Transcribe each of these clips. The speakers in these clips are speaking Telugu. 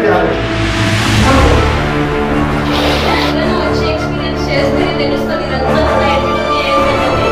ఎవరైనా వచ్చి ఎక్స్పీరియన్స్ చేస్తే తెలుస్తుంది ఇదంతా కూడా ఎట్లుంది ఏంటనేది.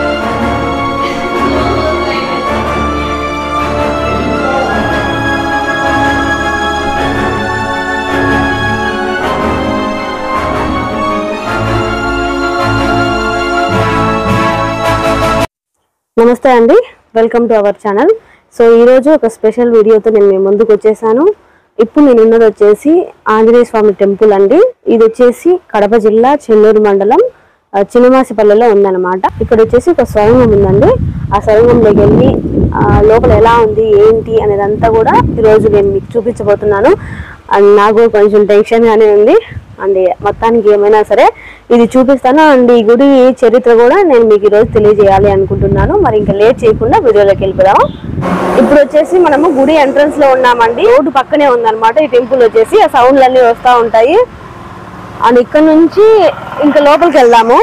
నమస్తే అండి welcome to our channel so ఈరోజు ఒక స్పెషల్ వీడియోతో నేను మీ ముందుకు వచ్చేసాను ఇప్పుడు నేను ఉన్నది వచ్చేసి ఆంజనేయ స్వామి టెంపుల్ అండి ఇది వచ్చేసి కడప జిల్లా చెన్నూరు మండలం ఆ, చిన్నమాసిపల్లెలో ఉందన్నమాట ఇక్కడ వచ్చేసి ఒక స్వరంగం ఉందండి ఆ స్వరంగంలోకి వెళ్ళి ఆ, లోపల ఎలా ఉంది ఏంటి అనేదంతా కూడా ఈరోజు నేను మీకు చూపించబోతున్నాను అండ్ నాకు కొంచెం టెన్షన్ గానే ఉంది అండ్ మొత్తానికి ఏమైనా సరే ఇది చూపిస్తాను అండ్ ఈ గుడి చరిత్ర కూడా నేను మీకు ఈరోజు తెలియజేయాలి అనుకుంటున్నాను మరి ఇంకా లేట్ చేయకుండా వీడియోలోకి వెళ్ళిపోదాం ఇప్పుడు వచ్చేసి మనము గుడి ఎంట్రన్స్ లో ఉన్నామండి రోడ్డు పక్కనే ఉందన్నమాట ఈ టెంపుల్ వచ్చేసి ఆ సౌండ్లు అన్ని వస్తూ ఉంటాయి అండ్ ఇక్కడ నుంచి ఇంకా లోపలికి వెళ్దాము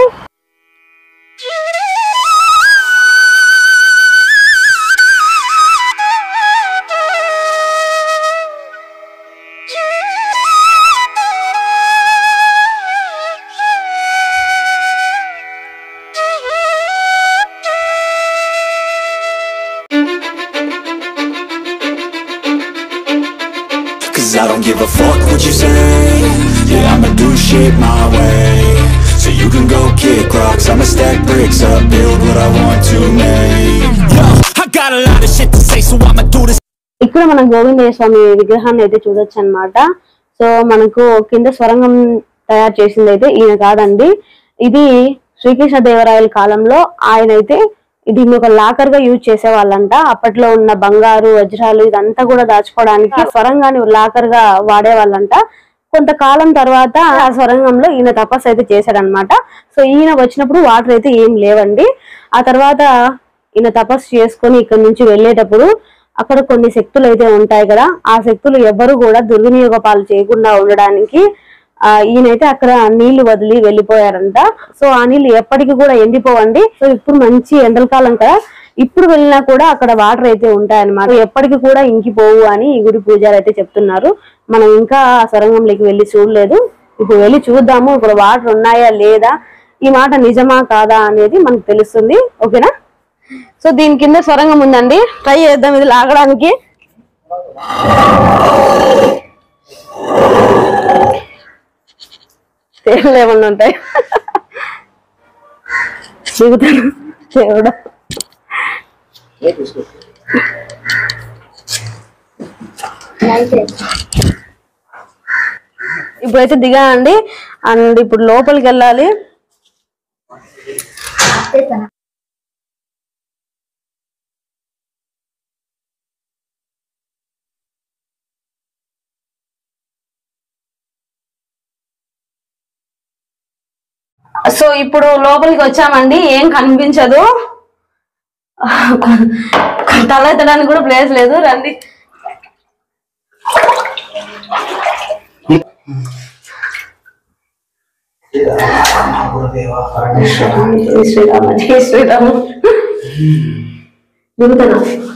Cause I don't give a fuck what you say Yeah, I'ma do shit my way So you can go kick rocks I'ma stack bricks up, build what I want to make Yo, I got a lot of shit to say So I'ma do this ఇక్కడ మనం గోవిందయ్య స్వామి విగ్రహాన్ని అయితే చూడొచ్చు అన్నమాట సో మనకు కింద స్వరంగం తయారు చేసింది అయితే ఈయన కాదండి ఇది శ్రీకృష్ణ దేవరాయల కాలంలో ఆయన అయితే దీన్ని ఒక లాకర్ గా యూజ్ చేసేవాళ్ళంట అప్పట్లో ఉన్న బంగారు వజ్రాలు ఇదంతా కూడా దాచుకోవడానికి స్వరంగాన్ని లాకర్ గా వాడేవాళ్ళంట కొంతకాలం తర్వాత ఆ స్వరంగంలో ఈయన తపస్సు అయితే చేశాడనమాట సో ఈయన వచ్చినప్పుడు వాటర్ అయితే ఏం లేవండి ఆ తర్వాత ఈయన తపస్సు చేసుకొని ఇక్కడ నుంచి వెళ్ళేటప్పుడు అక్కడ కొన్ని శక్తులు అయితే ఉంటాయి కదా ఆ శక్తులు ఎవ్వరు కూడా దుర్వినియోగ పాలు చేయకుండా ఉండడానికి ఆ ఈయనైతే అక్కడ నీళ్లు వదిలి వెళ్ళిపోయారంట సో ఆ నీళ్లు ఎప్పటికీ కూడా ఎండిపోవండి సో ఇప్పుడు మంచి ఎండలకాలం కదా ఇప్పుడు వెళ్ళినా కూడా అక్కడ వాటర్ అయితే ఉంటాయన్నమాట ఎప్పటికీ కూడా ఇంకిపోవు అని ఈ గుడి పూజారి అయితే చెప్తున్నారు మనం ఇంకా ఆ సొరంగంలోకి వెళ్ళి చూడలేదు ఇప్పుడు వెళ్ళి చూద్దాము ఇప్పుడు వాటర్ ఉన్నాయా లేదా ఈ మాట నిజమా కాదా అనేది మనకు తెలుస్తుంది ఓకేనా సో దీని కింద సొరంగం ఉందండి ట్రై చేద్దాం ఇది లాగడానికి తేలు ఏమన్నా ఉంటాయి దిగుతాను దేవుడా ఇప్పుడైతే దిగా అండి అండ్ ఇప్పుడు లోపలికి వెళ్ళాలి సో ఇప్పుడు లోపలికి వచ్చామండి ఏం కనిపించదు తల ఎత్తడానికి కూడా ప్లేస్ లేదు రండి జై శ్రీరామ జై శ్రీరామ దిగుతాను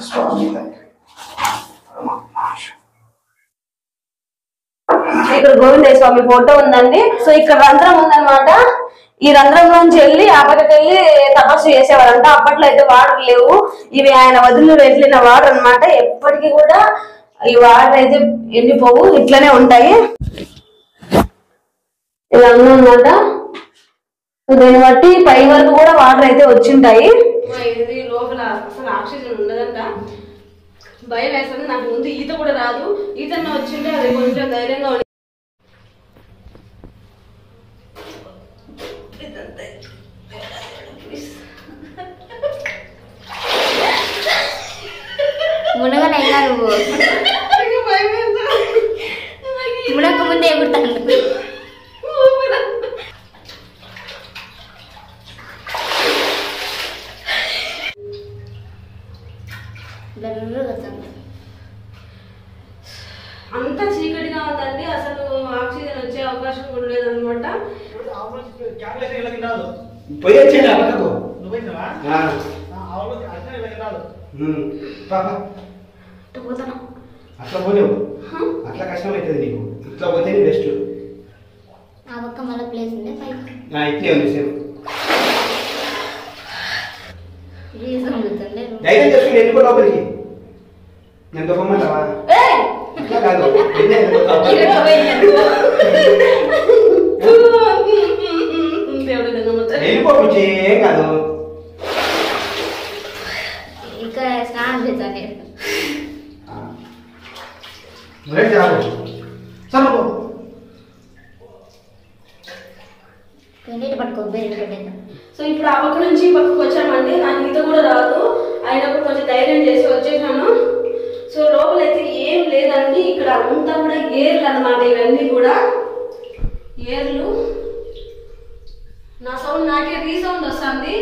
ఇక్కడ గోవిందయ్య స్వామి ఫోటో ఉందండి సో ఇక్కడ రంధ్రం ఉందన్నమాట ఈ రంధ్రంలోంచి వెళ్ళి ఆ పక్కకి వెళ్ళి తపస్సు చేసేవారంట అప్పట్లో అయితే వాటర్ లేవు ఇవి ఆయన వదిలి వెళ్ళిన వాటర్ అన్నమాట ఎప్పటికీ కూడా ఈ వాటర్ అయితే ఎండిపోవు ఇట్లనే ఉంటాయి ఇలా ఉందన్నమాట సో దీన్ని బట్టి పై వరకు కూడా వాటర్ అయితే వచ్చింటాయి ఇది లోపల అసలు ఆక్సిజన్ ఉండదంట భయం వేస్తుంది నాకు ముందు ఈత కూడా రాదు ఈత వచ్చింటే అది కొంచెం ధైర్యంగా ఉండి మునగనైనా నువ్వు భయం వేస్తుంది మునగ ముందే ఎగురుతాను అంత చీకటిగా ఉందండి అసలు ఆక్సిజన్ వచ్చే అవకాశం కూడా లేదనమాట పోయి వచ్చిందా పక్కకు ఆ. పోతాను అట్లా పోలేవు అట్లా కష్టం అవుతుంది నీకు ఇట్లా పోతే బెస్ట్ ఆ పక్క మళ్ళీ ప్లేస్ ఉంది పైకి ఇట్లే ఉంది సేమ్ రీజన్ ఉంటుంది ధైర్యం చేసుకుని వెళ్ళిపో లోపలికి నేను దొప్పమంటావా ఏయ్! అట్లా కాదు వెళ్ళే వెళ్ళిపోతావా? ఇక్కడ పోయి దేవుడు నమ్ముతాడు వెళ్ళిపో బుజ్జి, ఏం కాదు ఇక్కడ స్నానం చేస్తాను నేను నువ్వేం చేయాలి చదువు నీటి పట్టుకో బెల్లి పెట్టేద్దాం సో ఇప్పుడు ఆ పక్క నుంచి ఈ పక్కకు వచ్చామండి నాకు ఈత కూడా రాదు అయినప్పుడు కొంచెం ధైర్యం చేసి వచ్చేసాను సో లోపలైతే ఏం లేదండి ఇక్కడ అంతా కూడా ఏర్లు అన్నమాట ఇవన్నీ కూడా ఏర్లు నా సౌండ్ నాకే రీసౌండ్ వస్తుంది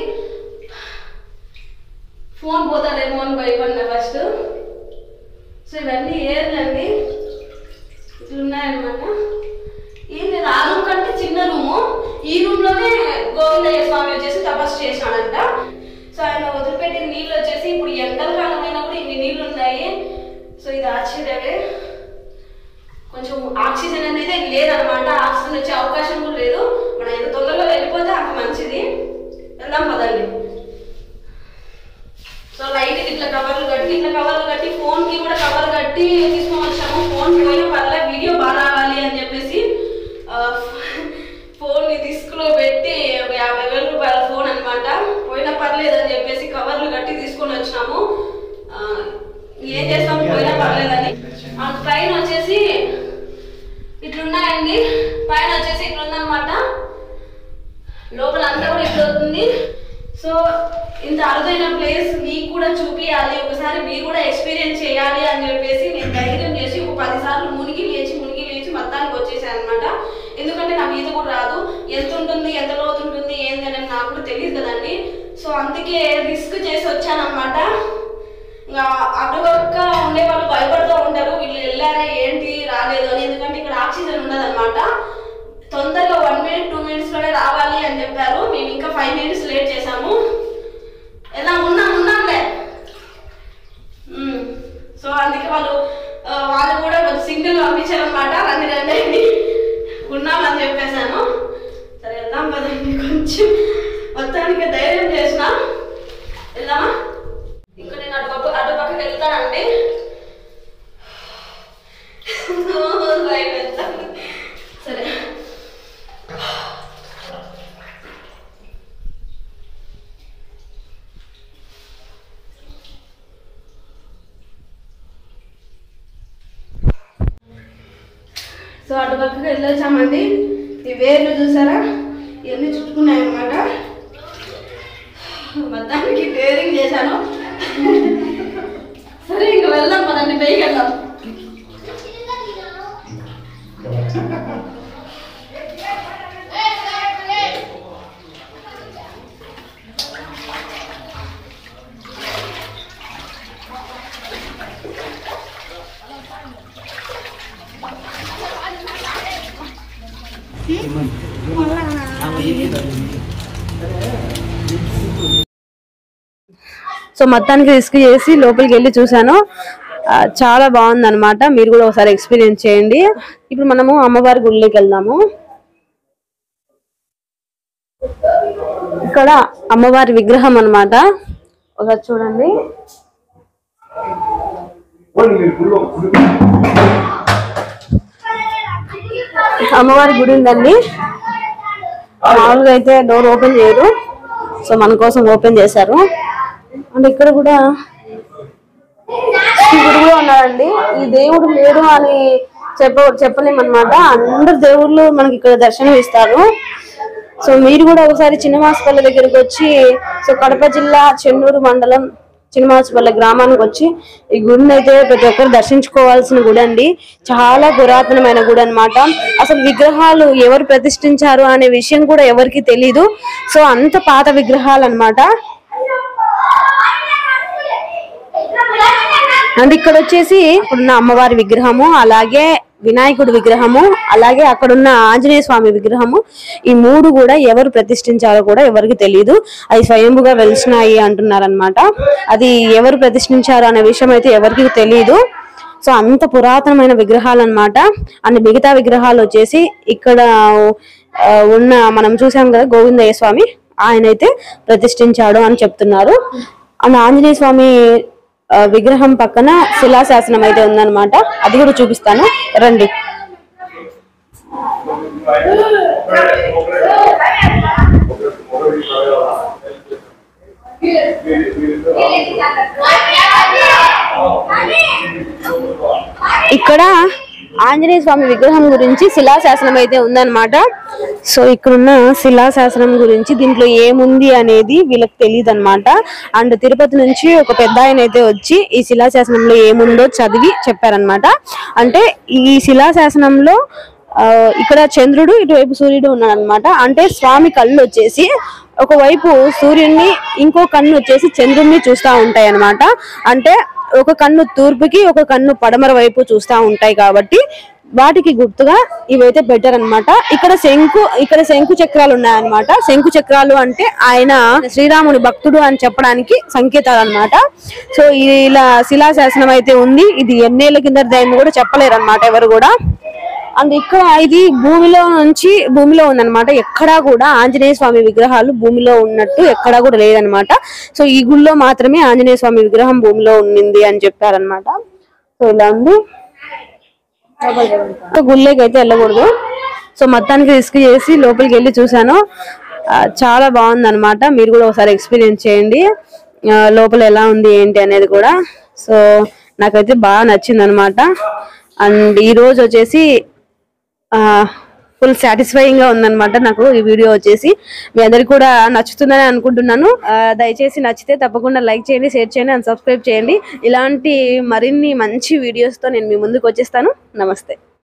ఫోన్ పోతాడేమో అని భయపడినా ఫస్ట్ సో ఇవన్నీ ఏర్లు అండి ఇట్లా ఉన్నాయన్నమాట ఏం లేదు ఆ రూమ్ కంటే చిన్న రూము ఈ రూమ్ లోనే గోవిందయ్య స్వామి వచ్చేసి తపస్సు చేశాడంట సో ఆయన వదిలిపెట్టిన నీళ్ళు వచ్చేసి ఇప్పుడు ఎండల కాలం అయినా కూడా ఇన్ని నీళ్ళు ఉన్నాయి సో ఇది ఆశ్చర్యమే కొంచెం ఆక్సిజన్ అనేది లేదనమాట ఆక్సిజన్ వచ్చే అవకాశం కూడా లేదు మనం ఎంత తొందరగా వెళ్ళిపోతే అంత మంచిది వెళ్దాం పదండి సో లైట్ ఇట్లా కవర్లు కట్టి ఇట్లా కవర్లు కట్టి ఫోన్ కి కూడా కవర్ కట్టి తీసుకొని వచ్చాము ఫోన్ పోయిన పర్లే వీడియో బాగా రావాలి అని చెప్పేసి ఫోన్ ని డిస్క్ లో పెట్టి ఒక యాభై వేల రూపాయల ఫోన్ అన్నమాట పోయినా పర్లేదు అని చెప్పేసి కవర్లు కట్టి తీసుకొని వచ్చినాము ఆ, ఏం చేస్తాం పోయినా పర్లేదని ఆ పైన వచ్చేసి ఇట్లున్నాయండి పైన వచ్చేసి ఇట్లుందన్నమాట లోపల అంతా కూడా ఇట్లా అవుతుంది సో ఇంత అరుదైన ప్లేస్ మీకు కూడా చూపించాలి ఒకసారి మీరు కూడా ఎక్స్పీరియన్స్ చేయాలి అని చెప్పేసి నేను ధైర్యం చేసి ఒక పది సార్లు మునిగి లేచి మునిగి లేచి మొత్తానికి వచ్చేసాను అనమాట ఎందుకంటే నాకు ఈత కూడా రాదు ఎంత ఉంటుంది ఎంత లోతు ఉంటుంది ఏంది అనేది నాకు కూడా తెలియదు కదండి సో అందుకే రిస్క్ చేసి వచ్చానమాట ఇంకా అటుపక్క ఉండే వాళ్ళు భయపడుతూ ఉంటారు వీళ్ళు వెళ్ళారా ఏంటి రాలేదు అని ఎందుకంటే ఇక్కడ ఆక్సిజన్ ఉండదు అనమాట తొందరగా వన్ మినిట్ టూ మినిట్స్ లోనే రావాలి అని చెప్పారు మేము ఇంకా ఫైవ్ మినిట్స్ లేట్ చేసాము ఎలా ఉన్నాం ఉన్నాంలే ఉమ్. సో అందుకే వాళ్ళు ఆ, వాళ్ళు కూడా కొంచెం సిగ్నల్ పంపించారు అనమాట రండి రండి అని ఉన్నామని చెప్పేశాను సరే వెళ్దాం పదండి కొంచెం మొత్తానికి ధైర్యం చేసిన వెళ్దామా ఇక్కడ నేను అటు పక్క అటు పక్కకి వెళ్తానండి భయం వేస్తుంది. సరే సో అటు పక్కకి వెళ్ళొచ్చామండి ఈ వేర్లు చూసారా ఇవన్నీ చుట్టుకున్నాయి అన్నమాట మొత్తానికి డేరింగ్ చేశాను సరే ఇంక వెళ్దాం పదండి పైకి వెళ్దాం సో మొత్తానికి రిస్క్ చేసి లోపలికి వెళ్ళి చూసాను ఆ, చాలా బాగుంది అనమాట మీరు కూడా ఒకసారి ఎక్స్పీరియన్స్ చేయండి ఇప్పుడు మనము అమ్మవారి గుడిలోకి వెళ్దాము ఇక్కడ అమ్మవారి విగ్రహం అన్నమాట ఒకసారి చూడండి అమ్మవారి గుడి ఉందండి మామూలుగా అయితే డోర్ ఓపెన్ చేయరు సో మన కోసం ఓపెన్ చేశారు అండ్ ఇక్కడ కూడా శివుడు కూడా ఉన్నాడండి ఈ దేవుడు లేడు అని చెప్ప చెప్పలేమన్నమాట అందరు దేవుళ్ళు మనకి ఇక్కడ దర్శనం ఇస్తారు సో మీరు కూడా ఒకసారి చిన్నమాసపల్లి దగ్గరికి వచ్చి సో కడప జిల్లా చెన్నూరు మండలం చిన్నమాసపల్లి గ్రామానికి వచ్చి ఈ గుడిని అయితే ప్రతి ఒక్కరు దర్శించుకోవాల్సిన గుడి అండి చాలా పురాతనమైన గుడి అన్నమాట అసలు విగ్రహాలు ఎవరు ప్రతిష్ఠించారు అనే విషయం కూడా ఎవరికి తెలీదు సో అంత పాత విగ్రహాలు అన్నమాట అండ్ ఇక్కడ వచ్చేసి ఇక్కడున్న అమ్మవారి విగ్రహము అలాగే వినాయకుడి విగ్రహము అలాగే అక్కడున్న ఆంజనేయ స్వామి విగ్రహము ఈ మూడు కూడా ఎవరు ప్రతిష్ఠించారో కూడా ఎవరికి తెలియదు అవి స్వయంభుగా వెలిసినాయి అంటున్నారనమాట అది ఎవరు ప్రతిష్ఠించారు అనే విషయం అయితే ఎవరికి తెలియదు సో అంత పురాతనమైన విగ్రహాలు అన్నమాట అండ్ మిగతా విగ్రహాలు వచ్చేసి ఇక్కడ ఆ, ఉన్న మనం చూసాం కదా గోవిందయ్య స్వామి ఆయన అయితే ప్రతిష్ఠించాడు అని చెప్తున్నారు అండ్ ఆంజనేయ స్వామి ఆ, విగ్రహం పక్కన శిలాశాసనం అయితే ఉందన్నమాట అది కూడా చూపిస్తాను రండి ఇక్కడ ఆంజనేయ స్వామి విగ్రహం గురించి శిలాశాసనం అయితే ఉందన్నమాట సో ఇక్కడున్న శిలాశాసనం గురించి దీంట్లో ఏముంది అనేది వీళ్ళకి తెలియదు అనమాట అండ్ తిరుపతి నుంచి ఒక పెద్ద ఆయన అయితే వచ్చి ఈ శిలాశాసనంలో ఏముందో చదివి చెప్పారనమాట అంటే ఈ శిలాశాసనంలో ఆ, ఇక్కడ చంద్రుడు ఇటువైపు సూర్యుడు ఉన్నాడు అనమాట అంటే స్వామి కళ్ళు వచ్చేసి ఒకవైపు సూర్యుడిని ఇంకో కన్ను వచ్చేసి చంద్రుడిని చూస్తా ఉంటాయి అన్నమాట అంటే ఒక కన్ను తూర్పుకి ఒక కన్ను పడమర వైపు చూస్తా ఉంటాయి కాబట్టి వాటికి గుర్తుగా ఇవైతే బెటర్ అన్నమాట ఇక్కడ శంకు ఇక్కడ శంకు చక్రాలు ఉన్నాయన్నమాట శంకు చక్రాలు అంటే ఆయన శ్రీరాముని భక్తుడు అని చెప్పడానికి సంకేతాలు అన్నమాట సో ఇలా శిలాశాసనం అయితే ఉంది ఇది ఎన్నేళ్ల కింద దాన్ని కూడా చెప్పలేరు అనమాట ఎవరు కూడా అండ్ ఇక్కడ ఇది భూమిలో నుంచి భూమిలో ఉందన్నమాట ఎక్కడా కూడా ఆంజనేయ స్వామి విగ్రహాలు భూమిలో ఉన్నట్టు ఎక్కడా కూడా లేదనమాట సో ఈ గుళ్ళో మాత్రమే ఆంజనేయ స్వామి విగ్రహం భూమిలో ఉండింది అని చెప్పారనమాట సో ఇలా ఉంది సో గుళ్ళకి అయితే వెళ్ళకూడదు సో మొత్తానికి రిస్క్ చేసి లోపలికి వెళ్ళి చూసాను ఆ, చాలా బాగుంది అనమాట మీరు కూడా ఒకసారి ఎక్స్పీరియన్స్ చేయండి ఆ, లోపల ఎలా ఉంది ఏంటి అనేది కూడా సో నాకైతే బాగా నచ్చింది అనమాట అండ్ ఈ రోజు వచ్చేసి ఫుల్ సాటిస్ఫైయింగ్ గా ఉందన్నమాట నాకు ఈ వీడియో వచ్చేసి మీ అందరికి కూడా నచ్చుతుందని అనుకుంటున్నాను ఆ, దయచేసి నచ్చితే తప్పకుండా లైక్ చేయండి షేర్ చేయండి అండ్ సబ్స్క్రైబ్ చేయండి ఇలాంటి మరిన్ని మంచి వీడియోస్ తో నేను మీ ముందుకు వచ్చేస్తాను నమస్తే